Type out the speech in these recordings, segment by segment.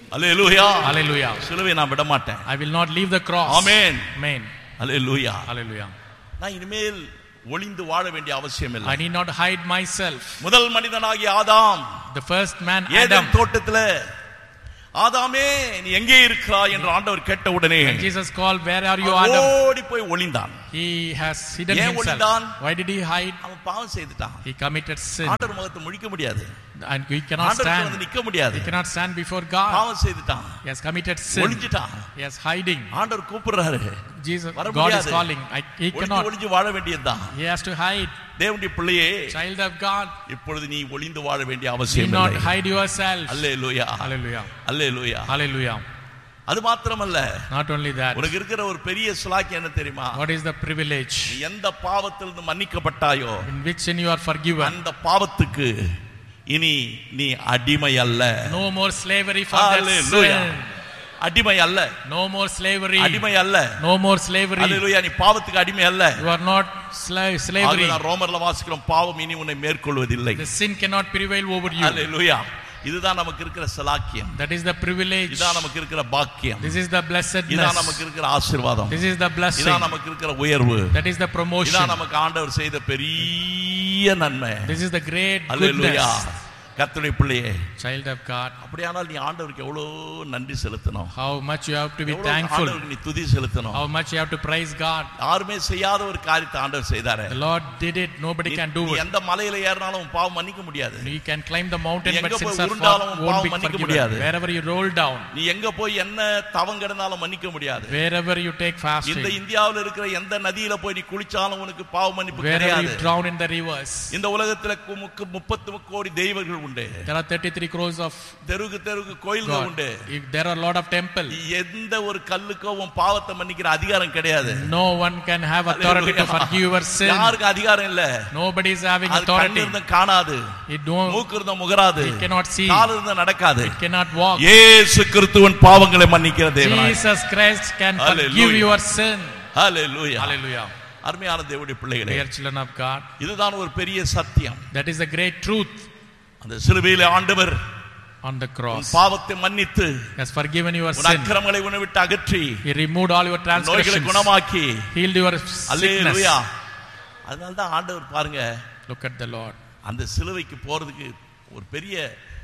அல்லேலூயா Hallelujah. சிலுவை நான் விட மாட்டேன் I will not leave the cross. Amen Amen. Hallelujah Hallelujah. நான் இனிமேல் ஒளிந்து வாழ வேண்டிய அவசியம் இல்லை I need not hide myself. முதல் மனிதனாகிய ஆதாம் The first man, Adam. ஏதேன் தோட்டத்துல ஆதாமே நீ எங்கே இருக்கிறாய் என்று ஆண்டவர் கேட்ட உடனே And Jesus called, Where are you, அவன் Adam? ஓடி போய் ஒளிந்தான் He has hidden ஏன் himself. ஒளிந்தான்? Why did he hide? அவன் பாவம் செய்துட்டான் He committed sin. ஆண்டவர் முகத்தை முழிக்க முடியாது And he cannot ஆண்டவர் வந்து stand. நிக்க முடியாது He cannot stand before God. பாவம் செய்துட்டான் He has committed sin. ஒளிஞ்சிட்டான் He is hiding. ஆண்டவர் கூப்பிடுறாரு Jesus, வர God is முடியாது. calling. I, he ஒளிஞ்சு cannot. ஒளிஞ்சு வாழ வேண்டியதுதான் He has to hide. தேவனுடைய பிள்ளையே Child of God, இப்பொழுது நீ ஒளிந்து வாழ வேண்டிய do அவசியம் not இல்லை hide yourself. அல்லேலூயா Hallelujah. அல்லேலூயா Hallelujah. அது மாத்திரமல்ல Not only that, உனக்கு இருக்கிற ஒரு பெரிய சுலாக்கி என்ன தெரியுமா what is the privilege நீ எந்த பாவத்திலிருந்து மன்னிக்கப்பட்டாயோ in which sin you are forgiven? அந்த பாவத்துக்கு இனி நீ அடிமை அல்ல No more slavery for that Hallelujah. sin. அடிமை அல்ல No more slavery. அடிமை அல்ல No more slavery. அல்லேலூயா நீ பாவத்துக்கு அடிமை அல்ல You are not sla- slavery. ஆகவே நான் ரோமர்ல வாசிக்கிறோம் பாவம் இனி உன்னை மேற்கொள்வதில்லை The sin cannot prevail over you. அல்லேலூயா இதுதான் நமக்கு இருக்கிற சலாக்கியம் That is the privilege. இதான் நமக்கு இருக்கிற பாக்கியம் This is the இதான் blessedness. நமக்கு இருக்கிற ஆசீர்வாதம் This is the blessing. இதான் நமக்கு இருக்கிற உயர்வு That is the promotion. இதான் நமக்கு ஆண்டவர் செய்த பெரிய நன்மை This is the great hallelujah goodness. கர்த்தருடைய பிள்ளையே Child of God, அப்படியானால் நீ ஆண்டவருக்கு எவ்வளோ நன்றி செலுத்தணும் how much you have to be எவ்வளவு thankful. ஆண்டவருக்கு நீ துதி செலுத்தணும் How much you have to praise God. யாருமே செய்யாத ஒரு காரியத்தை ஆண்டவர் செய்தாரு The Lord did it. Nobody நீ- can do நீ it. எந்த மலையில ஏறினாலும் உன் பாவம் மன்னிக்க முடியாது You can climb the mountain, நீ but எங்க sins போய் are உருண்டாலும் far, உன் won't பாவம் be மன்னிக்க forgiven. முடியாது. Wherever you roll down, நீ எங்க போய் என்ன தவம் கிடந்தாலும் மன்னிக்க முடியாது wherever you take இந்த fasting, இந்தியாவில் இருக்கிற எந்த நதியில போய் நீ குளிச்சாலும் உனக்கு பாவ மன்னிப்பு wherever கிடையாது you drown in the rivers, இந்த உலகத்துல கு- முக்கு- முப்பத்து கோடி தெய்வங்கள் உண்டு there are 33 crores of தெருவுக்கு தெருவுக்கு கோயில்கள் God. உண்டு If there are a lot of temple, எந்த ஒரு கல்லுக்கோ உன் பாவத்தை மன்னிக்கிற அதிகாரம் கிடையாது no one can have authority to forgive your sin. யாருக்கு அதிகாரம் இல்ல Nobody is having அது கண்ணு authority. இருந்தும் காணாது It don't, மூக்கு இருந்தும் முகராது it cannot see, கால் இருந்தும் நடக்காது it cannot walk. இயேசு கிறிஸ்துவின் பாவங்களை மன்னிக்கிற தேவனாய் Jesus Christ can forgive Hallelujah. your sin. Hallelujah Hallelujah. அருமையான தேவனுடைய பிள்ளைகளே Dear children of God, இதுதான் ஒரு பெரிய சத்தியம் that is the great truth அந்த சிலுவையிலே ஆண்டவர் on the உன் cross. பாவத்தை மன்னித்து He has forgiven your உன் sin. அக்கிரமங்களை உன்னை விட்டு அகற்றி He removed all your நோய்களை transgressions, குணமாக்கி healed your அல்லேலூயா sickness. அதனால தான் ஆண்டவர் பாருங்க Look at the Lord. அந்த சிலுவைக்கு போறதுக்கு ஒரு பெரிய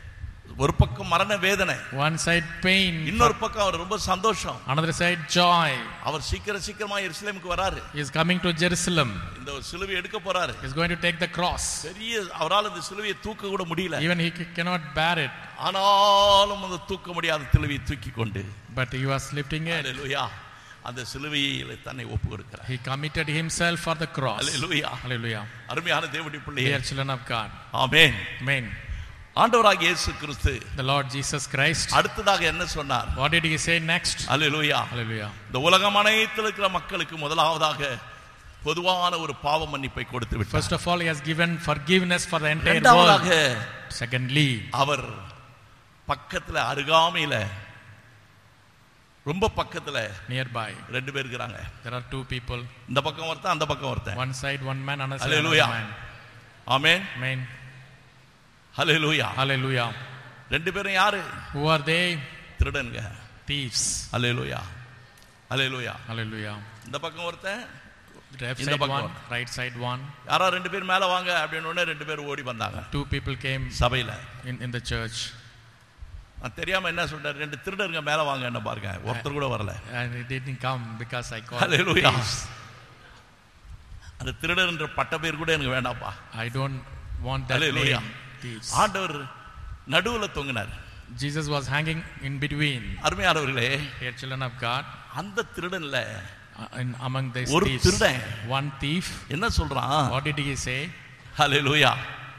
ஒரு பக்கம் மரண வேதனை One side pain, இன்னொரு பக்கம் அவர் ரொம்ப சந்தோஷம் another side joy. அவர் சீக்கிரம் சீக்கிரமா எருசலேமுக்கு வராரு He is coming to Jerusalem. இந்த ஒரு சிலுவை எடுக்க போறாரு He is going to take the cross. பெரிய அவரால் இந்த சிலுவையை தூக்க கூட முடியல Even he c- cannot bear it, ஆனாலும் அந்த தூக்க முடியாத சிலுவையை தூக்கி கொண்டு but he was lifting it. அல்லேலூயா அந்த சிலுவையில தன்னை ஒப்பு கொடுக்கிறார் He committed himself for the cross. Hallelujah Hallelujah. அருமையான தேவனுடைய பிள்ளையே Dear children of God. Amen Amen. ஆண்டவராகிய இயேசு கிறிஸ்து The Lord Jesus Christ. அடுத்ததாக என்ன சொன்னார் What did he say next? Hallelujah Hallelujah. இந்த உலகம் அனைத்தில் இருக்கிற மக்களுக்கு முதலாவதாக பொதுவான ஒரு பாவ மன்னிப்பை கொடுத்து விட்டார் First of all, he has given forgiveness for the entire இரண்டாவதாக world. Secondly, அவர் பக்கத்துல அருகாமையில ரொம்ப பக்கத்துல nearby, ரெண்டு பேர் இருக்கிறாங்க there are two people. இந்த பக்கம் ஒருத்தன் அந்த பக்கம் ஒருத்தன் One side, one man, another side, Hallelujah. another man. ஆமென் Amen. ஹalleluya Hallelujah. ரெண்டு பேரும் யாரு Who are they? திருடனுங்க Thieves. Hallelujah hallelujah Hallelujah. இந்த பக்கம் ஒருத்தன் Left இந்த side பக்கம். one, right side one. யாரா ரெண்டு பேர் மேல வாங்க அப்படின்னு உடனே ரெண்டு பேர் ஓடி வந்தாங்க Two people came சபையில in, in the church நான் தெரியாம என்ன சொல்றாரு ரெண்டு திருடருங்க மேல வாங்க என்ன பாருங்க ஒருத்தர் கூட வரல and it didn't come because I called Hallelujah. thieves. அந்த திருடர்ன்ற பட்ட பேர் கூட எனக்கு வேண்டாம்ப்பா I don't want that Hallelujah. name. Thieves. ஆண்டவர் நடுவுல தொங்கினார் Jesus was hanging in between. அருமையானவர்களே Dear children of God, அந்த திருடன்ல uh, in, among these ஒரு thieves, திருடன். one thief, என்ன சொல்றான் what did he say? ஹalleluya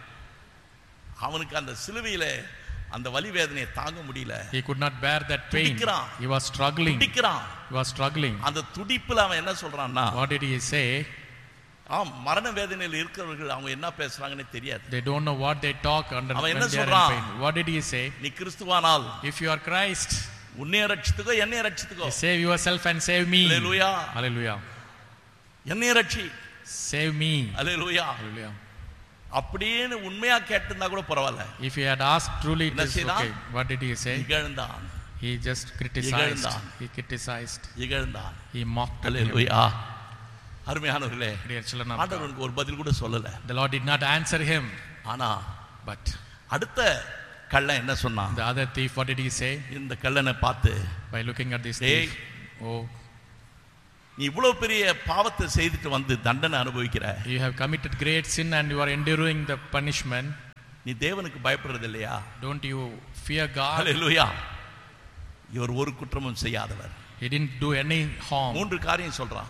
அவனுக்கு அந்த சிலுவையில அந்த வலி வேதனையை தாங்க முடியல He could not bear that pain. துடிக்கிறான். He was struggling. துடிக்கிறான் He was struggling. அந்த துடிப்புல அவன் என்ன சொல்றான்னா What did he say? ஆம் மரண வேதனையில் இருக்கிறவர்கள் அவங்க என்ன பேசுறாங்கன்னு தெரியாது They don't know what they talk under அவன் when என்ன they are in சொல்றான்? pain. What did he say? நீ கிறிஸ்துவானால் If you are Christ, உன்னைய ரட்சித்துக்கோ என்னைய ரட்சித்துக்கோ save yourself and save me. Hallelujah. Hallelujah. என்னைய ரட்சி Save me. அல்லேலூயா Hallelujah. அப்படின்னு உண்மையா கேட்டிருந்தா கூட பரவாயில்ல If he had asked truly, it என்ன is செய்தான்? okay. What did he say? இகழ்ந்தான் He just criticized. இகழ்ந்தான். He criticized. இகழ்ந்தான் He mocked at him. அல்லேலூயா அருமையானவர்களே Dear children of God. ஆண்டவருக்கு ஒரு பதில் கூட சொல்லல The Lord did not answer him. ஆனா But அடுத்த கள்ளன் என்ன சொன்னான் the other thief, what did he say? இந்த கள்ளனை பார்த்து By looking at this Hey. thief. Oh, நீ இவ்வளவு பெரிய பாவத்தை செய்துட்டு வந்து தண்டனை அனுபவிக்கிற you have committed great sin and you are enduring the punishment. நீ தேவனுக்கு பயப்படுறது இல்லையா Don't you fear God? அல்லேலூயா இவர் ஒரு குற்றமும் செய்யாதவர் He didn't do any harm. மூன்று காரியம் சொல்றான்